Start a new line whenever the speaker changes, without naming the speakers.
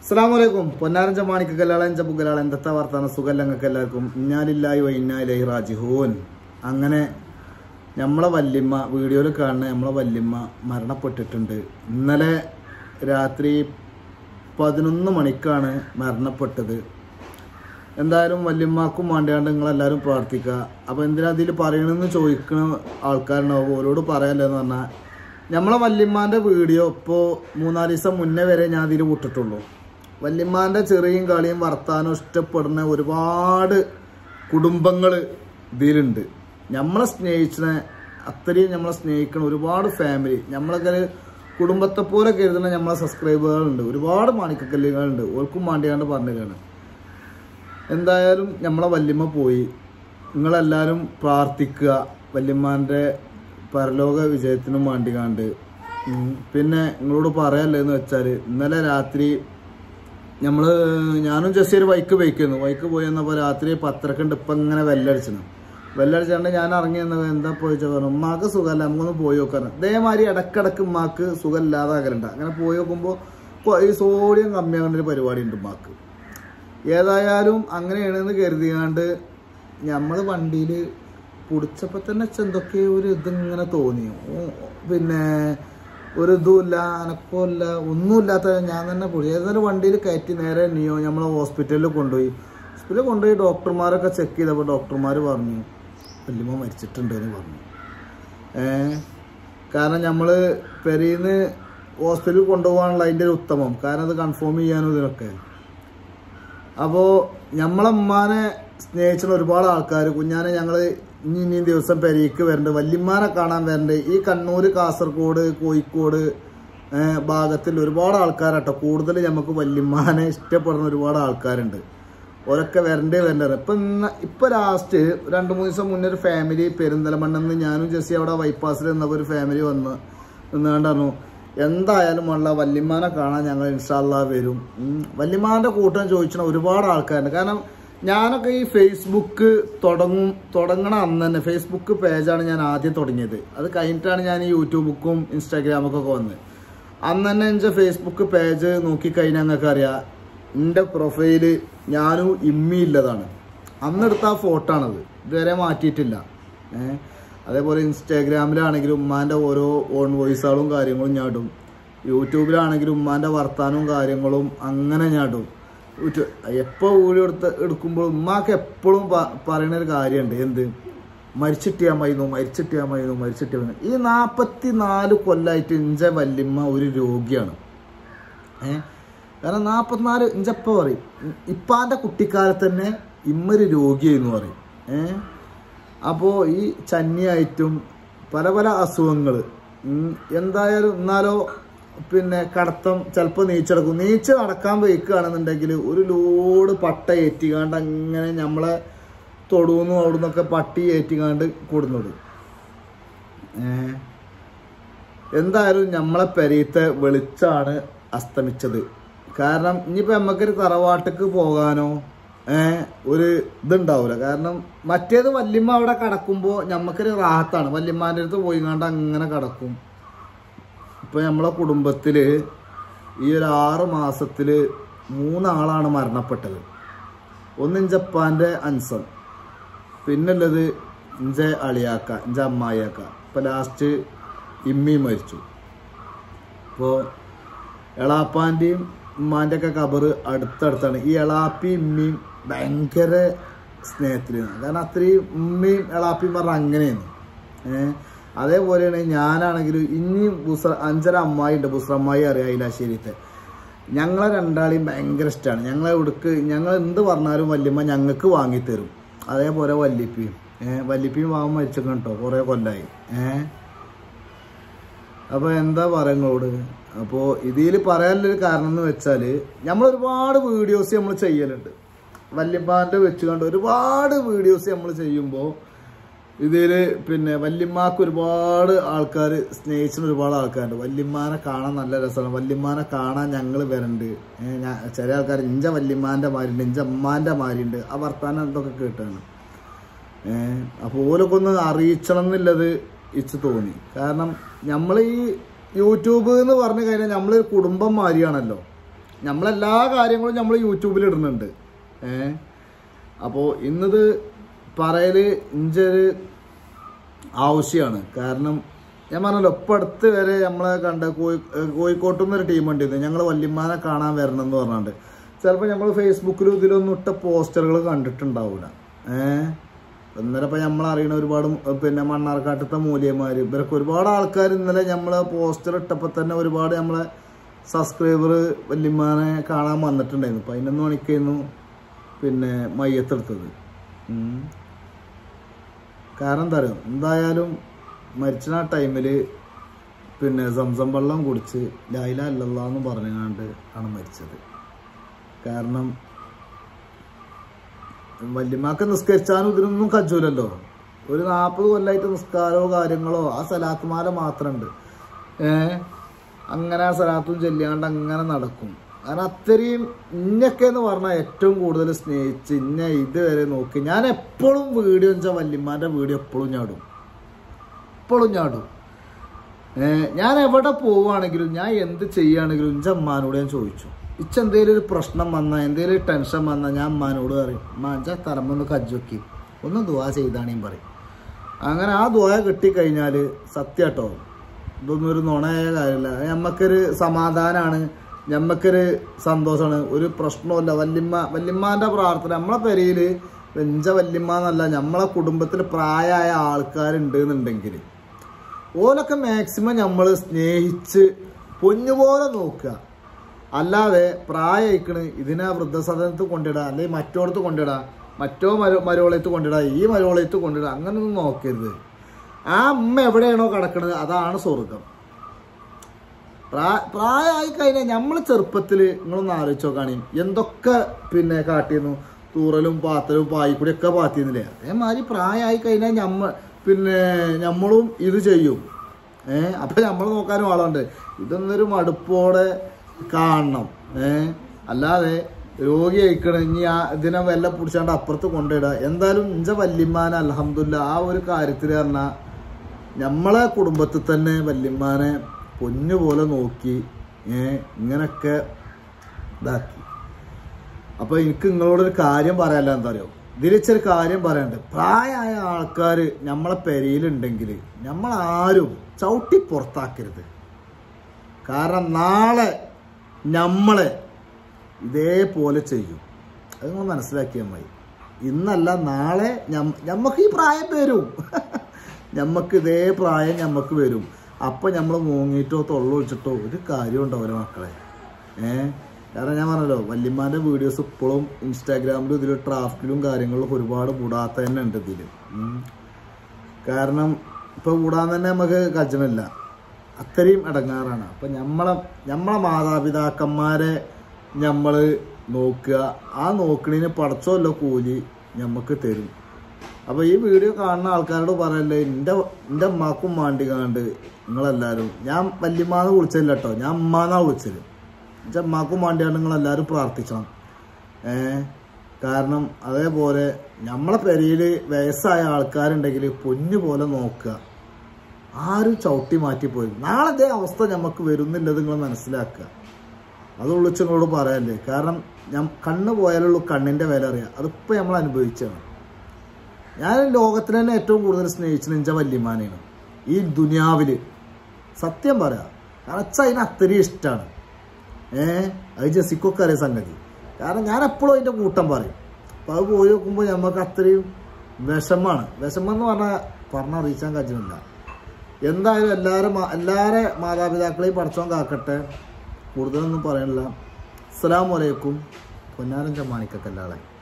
അസ്സാം വലൈക്കും പൊന്നാരഞ്ച മാണിക്ക് കല്ലാളഞ്ച പുകലാള എന്തത്തെ വർത്താന സുഖല്ലങ്ങൾക്ക് എല്ലാവർക്കും ഇന്നാലില്ലായി വൈന്നാലി റാജിഹൂൻ അങ്ങനെ നമ്മളെ വല്യമ്മ വീഡിയോയിൽ കാണുന്ന നമ്മളെ വല്യമ്മ മരണപ്പെട്ടിട്ടുണ്ട് ഇന്നലെ രാത്രി പതിനൊന്ന് മണിക്കാണ് മരണപ്പെട്ടത് എന്തായാലും വല്യമ്മക്കും വേണ്ടിയാണ്ട് നിങ്ങളെല്ലാവരും പ്രാർത്ഥിക്കുക അപ്പോൾ എന്തിനാ അതിൽ പറയണമെന്ന് ചോദിക്കുന്ന ആൾക്കാരുണ്ടാവും ഓരോട് പറയാമല്ലോ എന്ന് പറഞ്ഞാൽ നമ്മളെ വല്യമ്മാൻ്റെ വീഡിയോ ഇപ്പോൾ മൂന്നാല് ദിവസം മുന്നേ വരെ ഞാൻ അതിൽ വിട്ടിട്ടുള്ളൂ വല്യമ്മാൻ്റെ ചെറിയും കളിയും വർത്താനം ഇഷ്ടപ്പെടുന്ന ഒരുപാട് കുടുംബങ്ങൾ ഇതിലുണ്ട് നമ്മളെ സ്നേഹിച്ചിനെ അത്രയും നമ്മളെ സ്നേഹിക്കുന്ന ഒരുപാട് ഫാമിലി നമ്മളൊക്കെ ഒരു കുടുംബത്തെ പോലെ കരുതുന്ന നമ്മളെ സബ്സ്ക്രൈബറുകളുണ്ട് ഒരുപാട് മാണിക്കക്കല്ലുകളുണ്ട് ഓർക്കും വേണ്ടിയാണ്ട് പറഞ്ഞിട്ടാണ് എന്തായാലും നമ്മളെ വല്യമ്മ പോയി നിങ്ങളെല്ലാവരും പ്രാർത്ഥിക്കുക വല്യമ്മാൻ്റെ പരലോക വിജയത്തിനും വേണ്ടി കണ്ട് ഉം. പിന്നെ നിങ്ങളോട് പറയല്ലേന്ന് വെച്ചാൽ ഇന്നലെ രാത്രി നമ്മൾ ഞാനും ജസ്റ്റ് ഒരു ബൈക്ക് ബൈക്കുന്നു ബൈക്ക് പോയി വന്നപ്പോൾ രാത്രി പത്തരക്കുണ്ട് ഇപ്പം ഇങ്ങനെ വെല്ലടിച്ചു വെല്ലടിച്ചാണ്ട് ഞാൻ ഇറങ്ങി വന്നത് എന്താ പോയി പറഞ്ഞു ഉമ്മാക്ക് സുഖമല്ല നമുക്കൊന്ന് പോയി നോക്കാറ് ഇതേമാതിരി ഇടക്കിടക്ക് ഉമ്മാക്ക് സുഖമില്ലാതാകലുണ്ട് അങ്ങനെ പോയി നോക്കുമ്പോൾ ഈ സോഡിയം കമ്മിയാകുന്ന ഒരു പരിപാടി ഉണ്ട് ഉമ്മാക്ക് ഏതായാലും അങ്ങനെയാണെന്ന് കരുതിയാണ്ട് നമ്മൾ വണ്ടിയിൽ പിടിച്ചപ്പോൾ തന്നെ എന്തൊക്കെ ഒരു ഇതിങ്ങനെ തോന്നി ഓ, പിന്നെ ഒരു ഇതുമില്ല അനക്കമില്ല ഒന്നുമില്ലാത്ത ഞാൻ തന്നെ പൊടി ഏതായാലും വണ്ടിയിൽ കയറ്റി നേരെ നിയോ നമ്മളെ ഹോസ്പിറ്റലിൽ കൊണ്ടുപോയി ഹോസ്പിറ്റലിൽ കൊണ്ടുപോയി ഡോക്ടർമാരൊക്കെ ചെക്ക് ചെയ്തപ്പോൾ ഡോക്ടർമാർ പറഞ്ഞു വല്യമ്മ മരിച്ചിട്ടുണ്ട് എന്ന് പറഞ്ഞു ഏ കാരണം നമ്മൾ പെരീന്ന് ഹോസ്പിറ്റലിൽ കൊണ്ടുപോകാനുള്ള അതിൻ്റെ ഒരു ഉത്തമം കാരണം അത് കൺഫേം ചെയ്യാനും ഇതിനൊക്കെ അപ്പോൾ നമ്മളെ ഉമ്മാനെ സ്നേഹിച്ചുള്ള ഒരുപാട് ആൾക്കാർ കുഞ്ഞാനെ ഞങ്ങൾ ഇനി ഇനിയും ദിവസം പെരീക്ക് വരണ്ട് വല്യമ്മാനെ കാണാൻ വരണ്ട് ഈ കണ്ണൂർ കാസർഗോഡ് കോഴിക്കോട് ഏഹ്, ഭാഗത്തിൽ ഒരുപാട് ആൾക്കാരാട്ടോ കൂടുതൽ നമുക്ക് വല്യമ്മാനെ ഇഷ്ടപ്പെടുന്ന ഒരുപാട് ആൾക്കാരുണ്ട് ഓരൊക്കെ വരണ്ടേ വരണ്ടേ ഇപ്പൊ ഇന്ന് ഇപ്പൊ ലാസ്റ്റ് രണ്ട് മൂന്ന് ദിവസം മുന്നേ ഒരു ഫാമിലി പെരിന്തലമണ്ണെന്ന് ഞാനും ജെസ്സി അവിടെ ബൈപ്പാസിൽ നിന്നപ്പോൾ ഒരു ഫാമിലി വന്ന് നിന്നാണ്ട് പറഞ്ഞു എന്തായാലും ഉള്ള വല്യമ്മാനെ കാണാൻ ഞങ്ങൾ ഇൻഷാല്ലാ വരും ഉം. വല്യമ്മാന്റെ കൂട്ടം ചോദിച്ചിട്ട് ഒരുപാട് ആൾക്കാരുണ്ട് കാരണം ഞാനൊക്കെ ഈ ഫേസ്ബുക്ക് തുടങ്ങും തുടങ്ങണ അന്ന് തന്നെ ഫേസ്ബുക്ക് പേജാണ് ഞാൻ ആദ്യം തുടങ്ങിയത് അത് കഴിഞ്ഞിട്ടാണ് ഞാൻ ഈ യൂട്യൂബുക്കും ഇൻസ്റ്റാഗ്രാമൊക്കെ വന്നത് അന്ന് തന്നെ എൻ്റെ ഫേസ്ബുക്ക് പേജ് നോക്കിക്കഴിഞ്ഞാൽ ഞങ്ങൾക്ക് അറിയാം എൻ്റെ പ്രൊഫൈല് ഞാനും ഇമ്മി ഇല്ലതാണ് അന്നെടുത്ത ആ ഫോട്ടോ ആണത് ഇതുവരെ മാറ്റിയിട്ടില്ല ഏഹ് അതേപോലെ ഇൻസ്റ്റാഗ്രാമിലാണെങ്കിലും ഉമ്മാൻ്റെ ഓരോ ഓൺ വോയിസുകളും കാര്യങ്ങളും ഞാൻ ഇടും യൂട്യൂബിലാണെങ്കിലും ഉമ്മാൻ്റെ വർത്താനവും കാര്യങ്ങളും അങ്ങനെ ഞാൻ ഇടും യൂട്യൂ- എപ്പോൾ വീഡിയോ എടുത്ത് എടുക്കുമ്പോൾ ഉമ്മാക്ക് എപ്പോഴും പറയുന്ന ഒരു കാര്യമുണ്ട് എന്ത് മരിച്ചിട്ടിയാ മൈന്നു മരിച്ചിട്ടിയാ മൈന്നു മരിച്ചിട്ടിയാ മൈന്നു ഈ നാൽപ്പത്തി നാല് കൊല്ലമായിട്ട് ഇഞ്ച വല്യമ്മ ഒരു രോഗിയാണ് ഏ കാരണം നാൽപ്പത്തിനാല് ഇഞ്ചപ്പ പറയും ഇപ്പാൻ്റെ കുട്ടിക്കാലത്ത് തന്നെ ഇമ്മൊരു രോഗിയെന്ന് പറയും ഏ അപ്പോൾ ഈ ചന്നിയായിട്ടും പല പല അസുഖങ്ങൾ എന്തായാലും എന്നാലോ പിന്നെ കടത്തം ചിലപ്പോൾ നീച്ചടക്കും നീച്ച് നടക്കാൻ വയ്ക്കുകയാണെന്നുണ്ടെങ്കിൽ ഒരു ലോഡ് പട്ട ഏറ്റിക്കാണ്ട് അങ്ങനെ നമ്മളെ തൊടുന്നു അവിടുന്നൊക്കെ പട്ടി ഏറ്റിക്കാണ്ട് കൊടുന്നത് ഏഹ് എന്തായാലും നമ്മളെ പെരീത്തെ വെളിച്ചാണ് അസ്തമിച്ചത് കാരണം ഇനിയിപ്പോൾ നമുക്കൊരു തറവാട്ടിക്ക് പോകാനോ ഏഹ് ഒരു ഇതുണ്ടാവില്ല കാരണം മറ്റേത് വല്യമ്മ അവിടെ കിടക്കുമ്പോൾ നമുക്കൊരു റാഹത്താണ് വല്യമ്മാൻ്റെ അടുത്ത് പോയി കണ്ട് അങ്ങനെ കിടക്കും ഇപ്പൊ നമ്മളെ കുടുംബത്തില് ഈ ഒരു ആറ് മാസത്തില് മൂന്നാളാണ് മരണപ്പെട്ടത് ഒന്ന് ഇഞ്ചപ്പാന്റെ അൻസം പിന്നുള്ളത് ഇഞ്ച അളിയാക്ക ഇഞ്ച അമ്മായിയാക്ക ഇപ്പൊ ലാസ്റ്റ് ഇമ്മി മരിച്ചു ഇപ്പോൾ എളാപ്പാൻ്റെയും ഉമ്മാൻ്റെ ഒക്കെ കബറ് അടുത്തടുത്താണ് ഈ എളാപ്പി ഇമ്മിയും ഭയങ്കര സ്നേഹത്തിലാണ് കാരണം അത്രയും ഉമ്മയും എളാപ്പിയും പറഞ്ഞ അങ്ങനെയാണ് ഏഹ് അതേപോലെയാണ് ഞാനാണെങ്കിലും ഇനിയും ബുസ്ര അഞ്ചര അമ്മായി ഉണ്ട് ബുസ്രമ്മായി അറിയാം ഇലാശ്ശേരിത്തെ ഞങ്ങളെ രണ്ടാളെയും ഭയങ്കര ഇഷ്ടമാണ് ഞങ്ങളെ ഇവിടേക്ക് ഞങ്ങൾ എന്ത് പറഞ്ഞാലും വല്യമ്മ ഞങ്ങൾക്ക് വാങ്ങിത്തരും അതേപോലെ വല്ലിപ്പിയും ഏഹ് വല്ലിപ്പിയും വാങ്ങാൻ മരിച്ചേക്കണം കേട്ടോ കുറേ കൊല്ലായി ഏഹ് അപ്പോൾ എന്താ പറയുന്നോട് അപ്പോൾ ഇതിൽ പറയാനുള്ളൊരു കാരണം എന്ന് വെച്ചാൽ നമ്മൾ ഒരുപാട് വീഡിയോസ് നമ്മൾ ചെയ്യലുണ്ട് വല്യമ്മാൻ്റെ വെച്ചുകൊണ്ട് ഒരുപാട് വീഡിയോസ് നമ്മൾ ചെയ്യുമ്പോൾ ഇതിൽ പിന്നെ വല്യമ്മാക്ക് ഒരുപാട് ആൾക്കാർ സ്നേഹിച്ചിന് ഒരുപാട് ആൾക്കാരുണ്ട് വല്യമ്മാനെ കാണാൻ നല്ല രസമാണ് വല്യമ്മാനെ കാണാൻ ഞങ്ങൾ വരണ്ട് ഏഹ് ഞാൻ ചില ആൾക്കാർ ഇഞ്ച വല്യമ്മാൻ്റെ മാരിണ്ട് ഇഞ്ച അമ്മാൻ്റെ മാരിണ്ട് ആ വർത്താനം എന്തൊക്കെ കേട്ടാണ് ഏഹ് അപ്പോൾ ഓലൊക്കെ ഒന്ന് അറിയിക്കണം എന്നുള്ളത് ഇച്ച് തോന്നി കാരണം നമ്മൾ ഈ യൂട്യൂബ് എന്ന് പറഞ്ഞു കഴിഞ്ഞാൽ നമ്മൾ കുടുംബം മാതിരിയാണല്ലോ നമ്മളെല്ലാ കാര്യങ്ങളും നമ്മൾ യൂട്യൂബിൽ ഇടുന്നുണ്ട് ഏ അപ്പോൾ ഇന്നത് പറയൽ ഇഞ്ചൊരു ആവശ്യമാണ് കാരണം ഞാൻ പറഞ്ഞല്ലോ ഇപ്പം അടുത്ത് വരെ നമ്മളെ കണ്ട കോഴി കോഴിക്കോട്ടിൽ നിന്നൊരു ടീം ഉണ്ടായിരുന്നു ഞങ്ങൾ വല്യമ്മാനെ കാണാൻ വരണം എന്ന് പറഞ്ഞിട്ട് ചിലപ്പോൾ നമ്മൾ ഫേസ്ബുക്കിലും ഇതിലൊന്നും ഇട്ട പോസ്റ്ററുകൾ കണ്ടിട്ടുണ്ടാവില്ല ഏഹ് ഇന്നലെ ഇപ്പം നമ്മൾ അറിയണ ഒരുപാട് പിന്നെ മണ്ണാർക്കാട്ടത്തെ മൂല്യന്മാർ ഇവരൊക്കെ ഒരുപാട് ആൾക്കാർ ഇന്നലെ നമ്മളെ പോസ്റ്റർ ഇട്ടപ്പോൾ തന്നെ ഒരുപാട് നമ്മളെ സബ്സ്ക്രൈബർ വല്യമ്മാനെ കാണാൻ വന്നിട്ടുണ്ടായിരുന്നു പതിനൊന്ന് മണിക്കായിരുന്നു പിന്നെ മയ്യത്തെടുത്തത് ഉം. കാരണം എന്താ പറയുക എന്തായാലും മരിച്ച ആ ടൈമിൽ പിന്നെ സംസം വെള്ളം കുടിച്ച് ലൈല അല്ലല്ല എന്ന് പറഞ്ഞുകൊണ്ട് ആണ് മരിച്ചത് കാരണം വല്യമാക്ക് നിസ്കരിച്ചാലും ഇതിനൊന്നും കജൂലല്ലോ ഒരു നാൽപ്പത് കൊല്ലമായിട്ട് നിസ്കാരമോ കാര്യങ്ങളോ ആ സലാത്തുമാല മാത്രമുണ്ട് ഏ അങ്ങനെ ആ സലാത്തും ചെല്ലിയാണ്ട് അങ്ങനെ നടക്കും കാരണം അത്രയും ഇന്നൊക്കെ എന്ന് പറഞ്ഞാൽ ഏറ്റവും കൂടുതൽ സ്നേഹിച്ച് ഇന്നെ ഇതുവരെ നോക്കി ഞാൻ എപ്പോഴും വീഡിയോ വെച്ചാൽ വല്യമ്മാൻ്റെ വീഡിയോ എപ്പോഴും ഞാടും എപ്പോഴും ഞാടും ഏഹ് ഞാൻ എവിടെ പോവുകയാണെങ്കിലും ഞാൻ എന്ത് ചെയ്യുകയാണെങ്കിലും ഇഞ്ച അമ്മാനോട് ഞാൻ ചോദിച്ചു ഇച്ച എന്തെങ്കിലും ഒരു പ്രശ്നം വന്നാൽ എന്തെങ്കിലും ഒരു ടെൻഷൻ വന്നാൽ ഞാൻ അമ്മാനോട് പറയും മാഞ്ച തലമൊന്ന് കജ്ജൊക്കി ഒന്ന് ദുവാ ചെയ്താണേയും പറയും അങ്ങനെ ആ ദുവാ കിട്ടിക്കഴിഞ്ഞാൽ സത്യാട്ടോ ഇതൊന്നും ഒരു നുണയായ കാര്യമില്ല ഞമ്മക്കൊരു സമാധാനമാണ് ഞമ്മക്കൊരു സന്തോഷമാണ് ഒരു പ്രശ്നമില്ല വല്യമ്മ വല്യമ്മാൻ്റെ പ്രാർത്ഥന നമ്മളെ പെരയിൽ വെഞ്ച വല്യമ്മ എന്നല്ല നമ്മളെ കുടുംബത്തിൽ പ്രായമായ ആൾക്കാരുണ്ട് എന്നുണ്ടെങ്കിൽ ഓലൊക്കെ മാക്സിമം നമ്മൾ സ്നേഹിച്ച് പൊന്നുപോലെ നോക്കുക അല്ലാതെ പ്രായയിക്കണ് ഇതിനെ വൃദ്ധസദനത്ത് കൊണ്ടിടുക അല്ലെങ്കിൽ മറ്റോടത്ത് കൊണ്ടിടുക മറ്റോ മരോ മരോളയത്ത് കൊണ്ടിടുക ഈ മരോളയത്ത് കൊണ്ടിടുക അങ്ങനൊന്നും നോക്കരുത് ആ അമ്മ എവിടെയാണോ കിടക്കുന്നത് അതാണ് സ്വർഗം പ്രാ പ്രായമായി കഴിഞ്ഞാൽ നമ്മൾ ചെറുപ്പത്തിൽ നിങ്ങളൊന്ന് ആലോചിച്ച് നോക്കുകയാണെ എന്തൊക്കെ പിന്നെ കാട്ടിയിരുന്നു തൂറലും പാത്തലും പായിക്കൂടിയൊക്കെ പാത്തിരുന്നില്ലേ അതേമാതിരി പ്രായമായി കഴിഞ്ഞാൽ ഞമ്മ പിന്നെ നമ്മളും ഇത് ചെയ്യും ഏഹ് അപ്പം നമ്മൾ നോക്കാനും ആളുണ്ട് ഇതൊന്നൊരു മടുപ്പോടെ കാണണം ഏഹ് അല്ലാതെ രോഗി അയക്കണം ഇനി ആ ഇതിനെ വല്ല പിടിച്ചാണ്ട് അപ്പുറത്ത് കൊണ്ടിടുക എന്തായാലും ഇഞ്ച വല്യമ്മാൻ അലഹമില്ല ആ ഒരു കാര്യത്തിൽ പറഞ്ഞാൽ നമ്മളെ കുടുംബത്തിൽ തന്നെ വല്യമ്മാനെ പൊന്നുപോലെ നോക്കി ഏ ഇങ്ങനൊക്കെ ഇതാക്കി അപ്പൊ എനിക്ക് നിങ്ങളോടൊരു കാര്യം പറയാല്ല എന്താ അറിയോ ഇതിരിച്ചൊരു കാര്യം പറയാണ്ട് പ്രായമായ ആൾക്കാർ നമ്മളെ പെരയിലുണ്ടെങ്കിൽ നമ്മൾ ആരും ചവിട്ടി പുറത്താക്കരുത് കാരണം നാളെ നമ്മളെ ഇതേപോലെ ചെയ്യും അത് നിങ്ങൾ മനസ്സിലാക്കിയാൽ മതി ഇന്നല്ല നാളെ ഞമ്മക്ക് ഈ പ്രായം വരും ഞമ്മക്ക് ഇതേ പ്രായം ഞമ്മക്ക് വരും അപ്പം നമ്മൾ മൂങ്ങിയിട്ടോ തൊള്ളൊഴിച്ചിട്ടോ ഒരു കാര്യം ഉണ്ടാവില്ല മക്കളെ ഏ കാരണം ഞാൻ പറഞ്ഞല്ലോ വല്യമ്മാൻ്റെ വീഡിയോസ് ഇപ്പോഴും ഇൻസ്റ്റാഗ്രാമിലും ഇതിൽ ട്രാഫിക്കിലും കാര്യങ്ങളിലും ഒരുപാട് കൂടാത്ത തന്നെ ഉണ്ട് ഇതിൽ കാരണം ഇപ്പോൾ കൂടാൻ തന്നെ നമുക്ക് കച്ചമില്ല അത്രയും ഇടങ്ങാറാണ് അപ്പം നമ്മളെ നമ്മളെ മാതാപിതാക്കന്മാരെ നമ്മൾ നോക്കുക ആ നോക്കണതിന് പടച്ചമല്ല കൂലി നമുക്ക് തരും അപ്പോൾ ഈ വീഡിയോ കാണുന്ന ആൾക്കാരോട് പറയല്ലേ എൻ്റെ എൻ്റെ അമ്മാക്കും മാണ്ടി കണ്ട് നിങ്ങളെല്ലാവരും ഞാൻ വല്യമ്മാന്ന് വിളിച്ചില്ല കേട്ടോ ഞാൻ അമ്മാന്നാ വിളിച്ചത് എൻ്റെ അമ്മാക്കും മാണ്ടിയാണ് നിങ്ങളെല്ലാവരും പ്രാർത്ഥിക്കണം ഏ കാരണം അതേപോലെ നമ്മളെ പെരയിൽ വയസ്സായ ആൾക്കാരുണ്ടെങ്കിൽ പൊന്നു പോലെ നോക്കുക ആരും ചവിട്ടി മാറ്റിപ്പോയി നാളെ ഇതേ അവസ്ഥ നമുക്ക് വരുന്നില്ലത് നിങ്ങൾ മനസ്സിലാക്കുക അത് വിളിച്ചങ്ങളോട് പറയല്ലേ കാരണം ഞാൻ കണ്ണ് പോയാലുള്ളൂ കണ്ണിൻ്റെ വില അറിയാം അതിപ്പോൾ നമ്മൾ അനുഭവിച്ചാണ് ഞാൻ ലോകത്തിൽ തന്നെ ഏറ്റവും കൂടുതൽ സ്നേഹിച്ച നിഞ്ച വല്യമാനെയാണ് ഈ ദുനിയാവിൽ സത്യം പറയാം കാരണം അച്ഛ അതിന് അത്രയും ഇഷ്ടമാണ് ഏ അത് ജസിക്കൊക്കെ അറിയ സംഗതി കാരണം ഞാൻ എപ്പോഴും അതിൻ്റെ കൂട്ടം പറയും അപ്പോൾ അത് പോയി നോക്കുമ്പോൾ നമുക്ക് അത്രയും വിഷമാണ് വിഷമം എന്ന് പറഞ്ഞാൽ പറഞ്ഞറിയിച്ചാൻ കഴിയുന്നില്ല എന്തായാലും എല്ലാവരും എല്ലാവരെ മാതാപിതാക്കളെയും പഠിച്ചോൻ കാക്കട്ടെ കൂടുതലൊന്നും പറയാനില്ല അസ്സാം വലൈക്കും പൊന്നാരൻ ചമ്മാണിക്കല്ലാളെ